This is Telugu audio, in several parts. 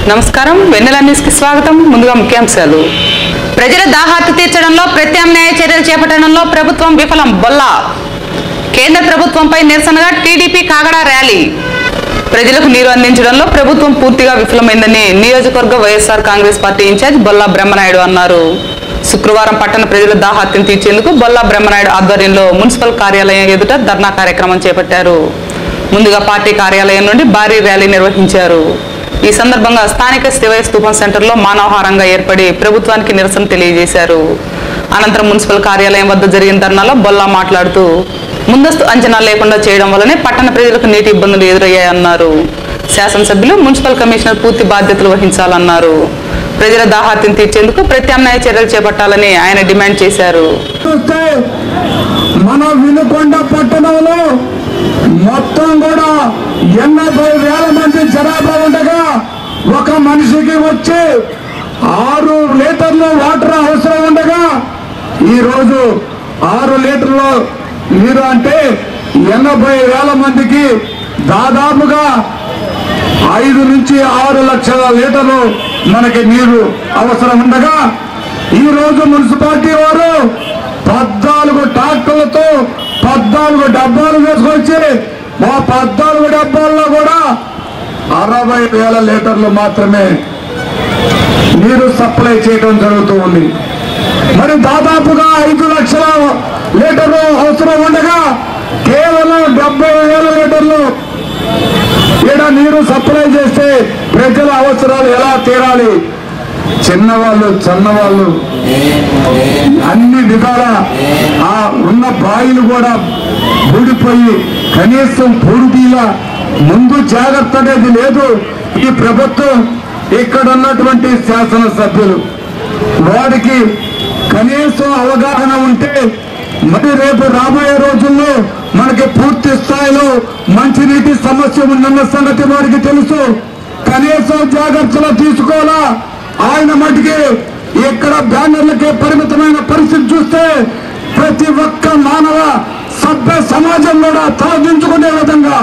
నమస్కారం వెన్నెల న్యూస్ కి స్వాగతం ముందుగా ముఖ్యాంశాలు ప్రజల దాహార్తి తీర్చడంలో ప్రత్యామ్నాయ చర్యలు చేపట్టడంలో ప్రభుత్వం విఫలం బొల్లా కేంద్ర ప్రభుత్వంపై నిరసనగా టీడీపీ కాగడా ర్యాలీ ప్రజలకు నీరు అందించడంలో ప్రభుత్వం పూర్తిగా విఫలమైందని నియోజకవర్గ YSR Congress party incharge Bolla Brahmanaidu అన్నారు శుక్రవారం పట్టణ ప్రజల దాహార్తిని తీర్చేందుకు బొల్లా బ్రహ్మనాయుడు ఆధ్వర్యంలో మున్సిపల్ కార్యాలయం ఎదుట ధర్నా కార్యక్రమం చేపట్టారు ముందుగా పార్టీ కార్యాలయం నుండి భారీ ర్యాలీ నిర్వహించారు ఈ సందర్భంగా స్థానిక శివయ స్థూపం సెంటర్లో మానవహారంగా ఏర్పడి ప్రభుత్వానికి నిరసన తెలియజేశారు అనంతరం మున్సిపల్ కార్యాలయం వద్ద జరిగిన ధర్నాలో బొల్లా మాట్లాడుతూ ముందస్తు అంచనా లేకుండా చేయడం వల్లనే పట్టణ ప్రజలకు నీటి ఇబ్బందులు ఎదురయ్యాయన్నారు శాసనసభ్యులు మున్సిపల్ కమిషనర్ పూర్తి బాధ్యతలు వహించాలన్నారు ప్రజల దాహార్తిని తీర్చేందుకు ప్రత్యామ్నాయ చర్యలు చేపట్టాలని ఆయన డిమాండ్ చేశారు చూస్తే మన వినుకొండ పట్టణంలో మొత్తం కూడా ఎనభై వేల మంది జనాభా ఉండగా ఒక మనిషికి వచ్చి ఆరు లీటర్లు వాటర్ అవసరం ఉండగా ఈరోజు ఆరు లీటర్లు నీరు అంటే ఎనభై వేల మందికి దాదాపుగా ఐదు నుంచి ఆరు లక్షల లీటర్లు మనకి నీరు అవసరం ఉండగా ఈ రోజు మున్సిపాలిటీ వారు పద్నాలుగు ట్రాక్టర్లతో పద్నాలుగు డబ్బాలు వేసుకొచ్చి మా పద్నాలుగు డబ్బాల్లో కూడా అరవై వేల లీటర్లు మాత్రమే నీరు సప్లై చేయడం జరుగుతూ ఉంది మరి దాదాపుగా ఐదు లక్షల లీటర్లు అవసరం ఉండగా కేవలం డెబ్బై వేల లీటర్లు ఈడ నీరు సప్లై చేస్తే ప్రజల అవసరాలు ఎలా తీరాలి చిన్నవాళ్ళు చిన్నవాళ్ళు అన్ని విధాల ఆ ఉన్న బాయిలు కూడా ఊడిపోయి కనీసం పూర్తిల ముందు జాగ్రత్త అనేది లేదు ఈ ప్రభుత్వం ఇక్కడ ఉన్నటువంటి శాసనసభ్యులు వారికి కనీసం అవగాహన ఉంటే మరి రేపు రాబోయే రోజుల్లో మనకి పూర్తి స్థాయిలో మంచినీటి సమస్య ఉందన్న సంగతి వారికి తెలుసు కనీసం జాగ్రత్తలు తీసుకోవాలా ఆయన మటుకి ఇక్కడ బ్యానర్లకే పరిమితమైన పరిస్థితి చూస్తే ప్రతి ఒక్క మానవ సభ్య సమాజం కూడా తలదించుకునే విధంగా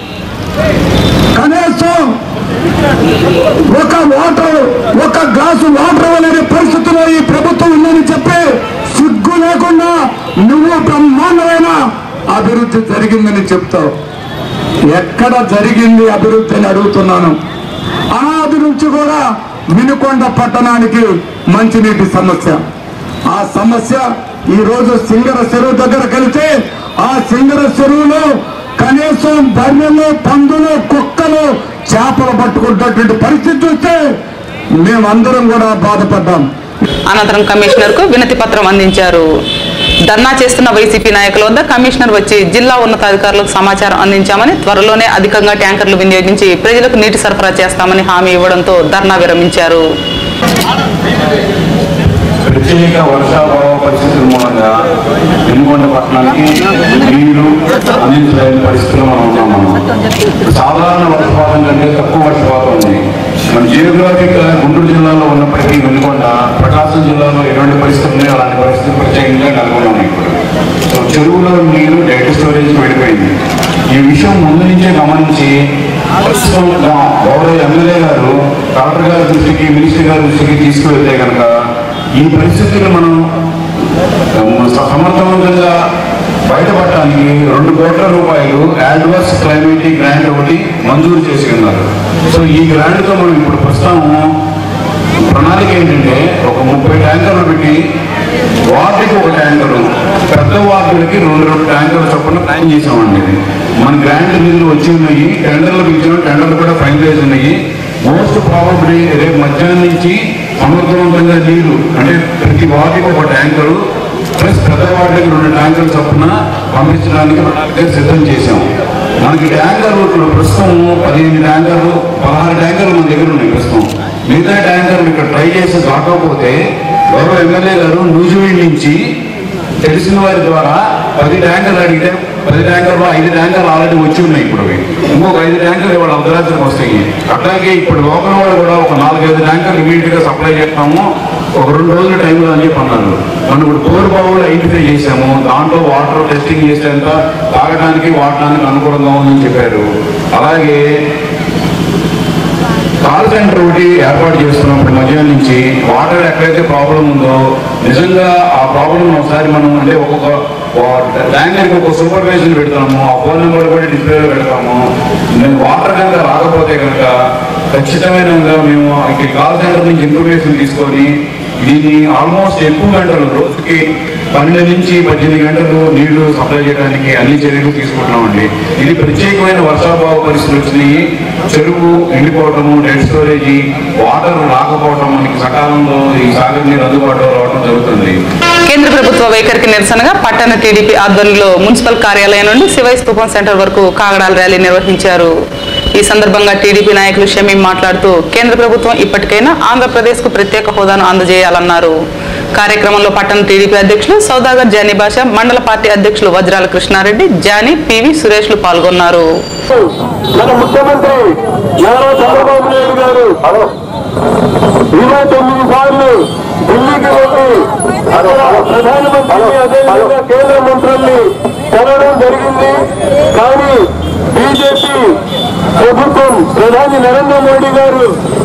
కనీసం ఒక వాటర్ ఒక గ్లాసు వాటర్ అనే పరిస్థితిలో ఈ ప్రభుత్వం ఉందని చెప్పి సిగ్గు లేకుండా నువ్వు బ్రహ్మాండమైన అభివృద్ధి జరిగిందని చెప్తావు ఎక్కడ జరిగింది అభివృద్ధి అని అడుగుతున్నాను అనాది నుంచి కూడా వినుకొండ పట్టణానికి మంచినీటి సమస్య ఆ సమస్య ఈ రోజు సింగర చెరువు దగ్గరకు వెళితే ఆ సింగర చెరువులో కనీసం బర్రెలు పందులు కుక్కలు చేపలు పట్టుకుంటున్నటువంటి పరిస్థితి చూస్తే మేమందరం కూడా బాధపడ్డాం అనంతరం కమిషనర్ కు వినతి పత్రం అందించారు ధర్నా చేస్తున్న వైసీపీ నాయకుల వద్ద కమిషనర్ వచ్చి జిల్లా ఉన్నతాధికారులకు సమాచారం అందించామని త్వరలోనే అధికంగా ట్యాంకర్లు వినియోగించి ప్రజలకు నీటి సరఫరా చేస్తామని హామీ ఇవ్వడంతో ధర్నా విరమించారు ప్రత్యేక వర్షాభావ పరిస్థితుల మూలంగా వెనుకొండ పట్టణానికి నీరు అందించలేని పరిస్థితిలో మనం ఉన్నాం మనం సాధారణ వర్షపాతం కంటే తక్కువ వర్షపాతం ఉంది మన జియోగ్రాఫిక్ గుంటూరు జిల్లాలో ఉన్నప్పటికీ వెనుకొండ ప్రకాశం జిల్లాలో ఎటువంటి పరిస్థితులు ఉన్నాయో అలాంటి పరిస్థితులు ప్రత్యేకంగా నెలకొన్నాం ఇప్పుడు సో చెరువులో నీరు డేటా స్టోరేజ్ వెళ్ళిపోయింది ఈ విషయం ముందు నుంచే గమనించి ప్రస్తుతం గౌరవ ఎమ్మెల్యే గారు కలెక్టర్ గారి దృష్టికి మినిస్టర్ గారి దృష్టికి తీసుకువెళ్తే కనుక ఈ పరిస్థితులు మనం ఆ, సమర్థవంతంగా బయటపడటానికి రెండు కోట్ల రూపాయలు అడ్వర్స్ క్లైమేటిక్ గ్రాంట్ ఒకటి మంజూరు చేసి ఉన్నారు సో ఈ గ్రాంట్తో మనం ఇప్పుడు ప్రస్తుతం ప్రణాళిక ఏంటంటే ఒక ముప్పై ట్యాంకర్లు పెట్టి వార్డుకి ఒక ట్యాంకరు పెద్ద వార్డులకి రెండు రెండు ట్యాంకర్లు చొప్పున ప్లాన్ చేసామండి ఇది. మన గ్రాంట్ నిధులు వచ్చి ఉన్నాయి టెండర్లు పిలిచిన టెండర్లు కూడా ఫైనలైజ్ ఉన్నాయి మోస్ట్ ప్రాబబ్లీ రేపు మధ్యాహ్నం నుంచి సమర్థవంతంగా నీరు అంటే ప్రతి వార్డుకి ఒక ట్యాంకరు ప్లస్ పెద్ద వార్డుకి రెండు ట్యాంకర్లు చొప్పున పంపించడానికి ప్రణాళిక సిద్ధం చేశాం మనకి ట్యాంకర్లు ఇప్పుడు ప్రస్తుతం పదిహేను ట్యాంకర్లు పదహారు ట్యాంకర్లు మన దగ్గర ఉన్నాయి ప్రస్తుతం మిగతా ట్యాంకర్లు ఇక్కడ ట్రై చేసి దాటకపోతే గౌరవ ఎమ్మెల్యే గారు న్యూజివీడ్ నుంచి తెలిసిన వారి ద్వారా పది ట్యాంకర్లు అడిగితే పది ట్యాంకర్లు ఐదు ట్యాంకర్లు ఆల్రెడీ వచ్చి ఉన్నాయి ఇప్పుడు అవి. ఇంకొక ఐదు ట్యాంకర్లు ఇవాళ అర్ధరాత్రికి వస్తాయి అట్లాగే ఇప్పుడు లోకల్ వాళ్ళు కూడా ఒక నాలుగైదు ట్యాంకర్లు ఇమీడియట్ గా సప్లై చేస్తాము ఒక రెండు రోజుల టైంలో అని చెప్పి అన్నారు మనం ఇప్పుడు బోర్ బావులు ఐడెంటిఫై చేసాము దాంట్లో వాటర్ టెస్టింగ్ చేసేంత తాగడానికి వాడటానికి అనుకూలంగా ఉందని చెప్పారు అలాగే కాల్ సెంటర్ ఒకటి ఏర్పాటు చేస్తున్నప్పుడు మధ్యాహ్నం నుంచి వాటర్ ఎక్కడైతే ప్రాబ్లం ఉందో నిజంగా ఆ ప్రాబ్లం ఒకసారి మనం అంటే ఒక్కొక్క ట్యాంకర్కి ఒక సూపర్వైజర్ పెడతాము ఆ ఫోన్ నెంబర్ కూడా డిస్ప్లేలో పెడతాము నేను వాటర్ కనుక రాకపోతే కనుక ఖచ్చితమైన మేము ఇక్కడ కాల్ సెంటర్ నుంచి ఇన్ఫర్మేషన్ తీసుకొని దీన్ని ఆల్మోస్ట్ ఎక్కువ గంటలు రోజుకి పన్నెండు నుంచి పద్దెనిమిది గంటలు నీళ్లు సప్లై చేయడానికి అన్ని చర్యలు తీసుకుంటున్నామండి ఇది ప్రత్యేకమైన వర్షాభావ పరిస్థితులు వచ్చినాయి చెరువు ఎండిపోవటము డెడ్ స్టోరేజ్ వాటర్ రాకపోవటం మనకి సకాలంలో ఈ సాగర్ నీరు అందుబాటులో రావడం జరుగుతుంది కేంద్ర ప్రభుత్వ వైఖరికి నిరసనగా పట్టణ టీడీపీ ఆధ్వర్యంలో మున్సిపల్ కార్యాలయం నుండి శివై స్తూపం సెంటర్ వరకు కాగడాల ర్యాలీ నిర్వహించారు ఈ సందర్భంగా టీడీపీ నాయకులు షమీం మాట్లాడుతూ కేంద్ర ప్రభుత్వం ఇప్పటికైనా ఆంధ్రప్రదేశ్ కు ప్రత్యేక హోదాను అందజేయాలన్నారు కార్యక్రమంలో పట్టణ టీడీపీ అధ్యక్షులు సౌదాగర్ జానీ భాష మండల పార్టీ అధ్యక్షులు వజ్రాల కృష్ణారెడ్డి జానీ పివి సురేష్లు పాల్గొన్నారు మన ముఖ్యమంత్రి నారా చంద్రబాబు నాయుడు గారు ఇరవై తొమ్మిది సార్లు ఢిల్లీకి వెళ్ళి అక్కడ ప్రధానమంత్రిని అదేవిధంగా కేంద్ర మంత్రుల్ని కలవడం జరిగింది కానీ బీజేపీ ప్రభుత్వం ప్రధాని నరేంద్ర మోడీ గారు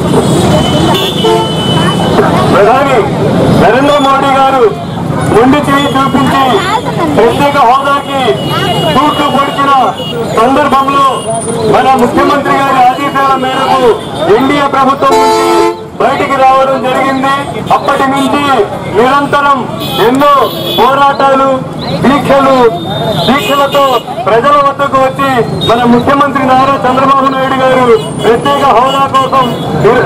ప్రధాని నరేంద్ర మోడీ గారు ముందు చేయి చూపించి ప్రత్యేక హోదాకి తూట్లు పొడిచిన సందర్భంలో మన ముఖ్యమంత్రి గారి ఆదేశాల మేరకు ఎన్డీఏ ప్రభుత్వం నుంచి బయటికి రావడం జరిగింది అప్పటి నుంచి నిరంతరం ఎన్నో పోరాటాలు దీక్షలు దీక్షలతో ప్రజల వద్దకు వచ్చి మన ముఖ్యమంత్రి నారా చంద్రబాబు నాయుడు గారు ప్రత్యేక హోదా కోసం నిర-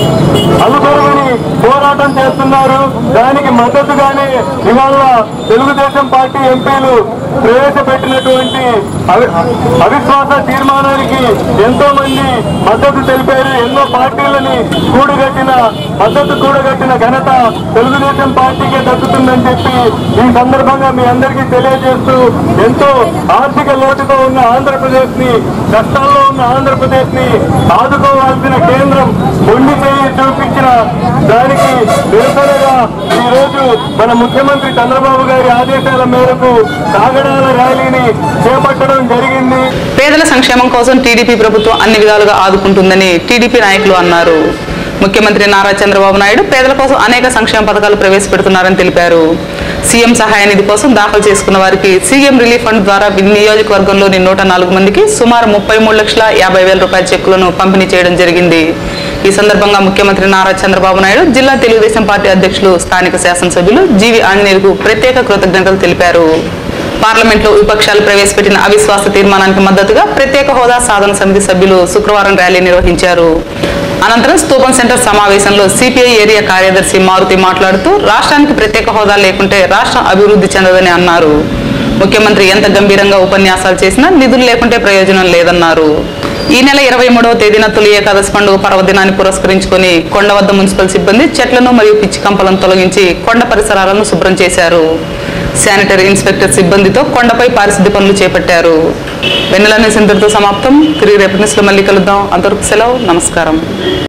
అనుకరమని పోరాటం చేస్తున్నారు దానికి మద్దతుగానే ఇవాళ తెలుగుదేశం పార్టీ ఎంపీలు ప్రవేశపెట్టినటువంటి అవి- అవిశ్వాస తీర్మానానికి ఎంతో మంది మద్దతు తెలిపారు ఎన్నో పార్టీలని కూడగట్టిన మద్దతు కూడగట్టిన ఘనత తెలుగుదేశం పార్టీకే దక్కుతుందని చెప్పి ఈ సందర్భంగా మీ అందరికీ తెలియజేస్తూ ఎంతో ఆర్థిక లోటుతో ఉన్న ఆంధ్రప్రదేశ్ ని కష్టాల్లో ఉన్న ఆంధ్రప్రదేశ్ ని ఆదుకోవాల్సిన కేంద్రం మొండి చేయి చూపించిన దానికి నిరసనగా ఈ రోజు మన ముఖ్యమంత్రి చంద్రబాబు గారి ఆదేశాల మేరకు కాగడాల ర్యాలీని చేపట్టడం జరిగింది పేదల సంక్షేమం కోసం టీడీపీ ప్రభుత్వం అన్ని విధాలుగా ఆదుకుంటుందని టీడీపీ నాయకులు అన్నారు ముఖ్యమంత్రి నారా చంద్రబాబు నాయుడు పేదల కోసం అనేక సంక్షేమ పథకాలు ప్రవేశపెడుతున్నారని తెలిపారు సీఎం సహాయ నిధి కోసం దాఖలు చేసుకున్న వారికి సీఎం రిలీఫ్ ఫండ్ ద్వారా నియోజకవర్గంలోని నూట నాలుగు మందికి సుమారు ముప్పై మూడు లక్షల యాభై వేల రూపాయల చెక్కులను పంపిణీ చేయడం జరిగింది ఈ సందర్భంగా ముఖ్యమంత్రి నారా చంద్రబాబు నాయుడు జిల్లా తెలుగుదేశం పార్టీ అధ్యక్షులు స్థానిక శాసనసభ్యులు జీవి ఆంజనేయులకు ప్రత్యేక కృతజ్ఞతలు తెలిపారు పార్లమెంట్లో విపక్షాలు ప్రవేశపెట్టిన అవిశ్వాస తీర్మానానికి మద్దతుగా ప్రత్యేక హోదా సాధన సమితి సభ్యులు శుక్రవారం ర్యాలీ నిర్వహించారు అనంతరం స్తూపం సెంటర్ సమావేశంలో సిపిఐ ఏరియా కార్యదర్శి మారుతి మాట్లాడుతూ రాష్ట్రానికి ప్రత్యేక హోదా లేకుంటే రాష్ట్రం అభివృద్ధి చెందదని అన్నారు ముఖ్యమంత్రి ఎంత గంభీరంగా ఉపన్యాసాలు చేసినా నిధులు లేకుంటే ప్రయోజనం లేదన్నారు ఈ నెల ఇరవై మూడవ తేదీన తొలి ఏకాదశి పండుగ పర్వదినాన్ని పురస్కరించుకొని కొండ వద్ద మున్సిపల్ సిబ్బంది చెట్లను మరియు పిచ్చి కంపలను తొలగించి కొండ పరిసరాలను శుభ్రం చేశారు శానిటరీ ఇన్స్పెక్టర్ సిబ్బందితో కొండపై పారిశుద్ధ్య పనులు చేపట్టారు వెన్నెల న్యూస్ ఇంతటితో సమాప్తం తిరిగి రేపటి న్యూస్లో మళ్ళీ కలుద్దాం అంతవరకు సెలవు నమస్కారం